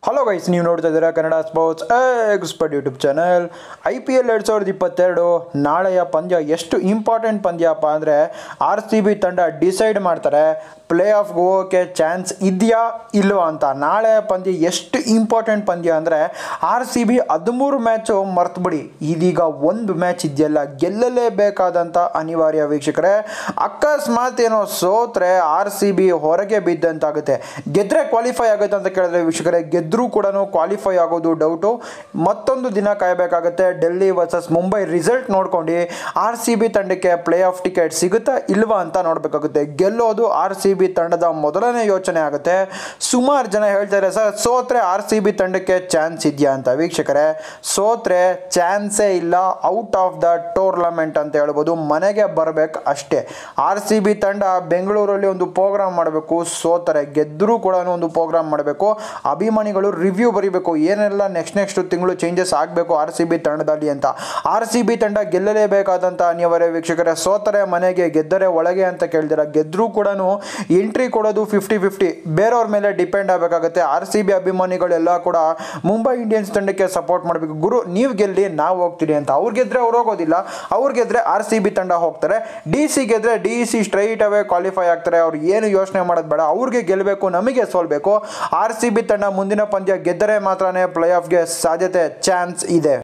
hello guys ನೀವು ನೋಡ್ತಾ ಇದ್ದೀರಾ Kannada sports expert youtube channel I P L ಎರಡು ಸಾವಿರದ ಇಪ್ಪತ್ತೆರಡು ನಾಳೆಯ ಪಂದ್ಯ ಎಷ್ಟು ಇಂಪಾರ್ಟೆಂಟ್ ಪಂದ್ಯಪ್ಪ ಅಂದರೆ ಆರ್ ಸಿ ಬಿ ತಂಡ ಡಿಸೈಡ್ ಮಾಡ್ತಾರೆ ಪ್ಲೇ ಆಫ್ಗೆ ಹೋಗೋಕ್ಕೆ ಚಾನ್ಸ್ ಇದೆಯಾ ಇಲ್ವಾ ಅಂತ ನಾಳೆ ಪಂದ್ಯ ಎಷ್ಟು ಇಂಪಾರ್ಟೆಂಟ್ ಪಂದ್ಯ ಅಂದರೆ ಆರ್ ಸಿ ಬಿ ಹದಿಮೂರು ಮ್ಯಾಚು ಮರ್ತುಬಿಡಿ ಇದೀಗ ಒಂದು ಮ್ಯಾಚ್ ಇದೆಯಲ್ಲ ಗೆಲ್ಲಲೇಬೇಕಾದಂಥ ಅನಿವಾರ್ಯ ವೀಕ್ಷಕರೇ ಅಕಸ್ಮಾತ್ ಏನೋ ಸೋತ್ರೆ ಆರ್ ಸಿ ಬಿ ಹೊರಗೆ ಬಿದ್ದಂತಾಗುತ್ತೆ ಗೆದ್ರೆ ಕ್ವಾಲಿಫೈ ಆಗುತ್ತೆ ಅಂತ ಕೇಳಿದ್ರೆ ವೀಕ್ಷಕರೇ ಗೆದ್ದರೂ ಕೂಡ ಕ್ವಾಲಿಫೈ ಆಗೋದು ಡೌಟು ಮತ್ತೊಂದು ದಿನ ಕಾಯಬೇಕಾಗುತ್ತೆ ಡೆಲ್ಲಿ ವರ್ಸಸ್ ಮುಂಬೈ ರಿಸಲ್ಟ್ ನೋಡ್ಕೊಂಡು ಆರ್ ಸಿ ಬಿ ತಂಡಕ್ಕೆ ಪ್ಲೇ ಆಫ್ ಟಿಕೆಟ್ ಸಿಗುತ್ತಾ ಇಲ್ವಾ ಅಂತ ನೋಡಬೇಕಾಗುತ್ತೆ ಗೆಲ್ಲೋದು ಆರ್ ಸಿ ಬಿ ತಂಡದ ಮೊದಲನೇ ಯೋಚನೆ ಆಗುತ್ತೆ ಸುಮಾರು ಜನ ಹೇಳ್ತಾರೆ ಸರ್ ಸೋತ್ರೆ ಆರ್ ಸಿ ಬಿ ತಂಡಕ್ಕೆ ಚಾನ್ಸ್ ಇದೆಯಾ ಅಂತ ವೀಕ್ಷಕರೇ ಸೋತ್ರೆ ಚಾನ್ಸೇ ಇಲ್ಲ ಔಟ್ ಆಫ್ ದ ಟೂರ್ನಮೆಂಟ್ ಅಂತ ಹೇಳ್ಬೋದು ಮನೆಗೆ ಬರಬೇಕು ಅಷ್ಟೇ ಆರ್ ಸಿ ಬಿ ತಂಡ ಬೆಂಗಳೂರಲ್ಲಿ ಒಂದು ಪ್ರೋಗ್ರಾಮ್ ಮಾಡಬೇಕು ಸೋತರೆ ಗೆದ್ದರೂ ಕೂಡ ಒಂದು ಪ್ರೋಗ್ರಾಮ್ ಮಾಡಬೇಕು ಅಭಿಮಾನಿಗಳು ರಿವ್ಯೂ ಬರೀಬೇಕು ಏನೆಲ್ಲ ನೆಕ್ಸ್ಟ್ ನೆಕ್ಸ್ಟ್ ತಿಂಗಳು ಚೇಂಜಸ್ ಆಗಬೇಕು ಆರ್ ಸಿ ಬಿ ತಂಡದಲ್ಲಿ ಅಂತ ಆರ್ ಸಿ ಬಿ ತಂಡ ಗೆಲ್ಲಲೇಬೇಕಾದಂಥ ಅನಿವಾರ್ಯ ವೀಕ್ಷಕರೇ ಸೋತರೆ ಮನೆಗೆ ಗೆದ್ದರೆ ಒಳಗೆ ಅಂತ ಕೇಳ್ದಿರ ಗೆದ್ದರೂ ಕೂಡ ಎಂಟ್ರಿ ಕೊಡೋದು ಫಿಫ್ಟಿ ಫಿಫ್ಟಿ ಬೇರೆಯವ್ರ ಮೇಲೆ ಡಿಪೆಂಡ್ ಆಗಬೇಕಾಗುತ್ತೆ ಆರ್ ಸಿ ಬಿ ಅಭಿಮಾನಿಗಳೆಲ್ಲ ಕೂಡ ಮುಂಬೈ ಇಂಡಿಯನ್ಸ್ ತಂಡಕ್ಕೆ ಸಪೋರ್ಟ್ ಮಾಡಬೇಕು ಗುರು ನೀವು ಗೆಲ್ಲಿ ನಾವು ಹೋಗ್ತೀರಿ ಅಂತ ಅವ್ರು ಗೆದ್ರೆ ಅವ್ರು ಹೋಗೋದಿಲ್ಲ ಅವ್ರು ಗೆದ್ರೆ ಆರ್ ಸಿ ಬಿ ತಂಡ ಹೋಗ್ತಾರೆ ಡಿ ಸಿ ಗೆದ್ರೆ D C straight away qualify ಆಗ್ತಾರೆ ಅವ್ರು ಏನು ಯೋಚನೆ ಮಾಡೋದು ಬೇಡ ಅವ್ರಿಗೆ ಗೆಲ್ಲಬೇಕು ನಮಗೆ ಸೋಲ್ಬೇಕು ಆರ್ ಸಿ ಬಿ ತಂಡ ಮುಂದಿನ ಪಂದ್ಯ ಗೆದ್ದರೆ ಮಾತ್ರನೇ ಪ್ಲೇ ಆಫ್ಗೆ ಸಾಧ್ಯತೆ ಚಾನ್ಸ್ ಇದೆ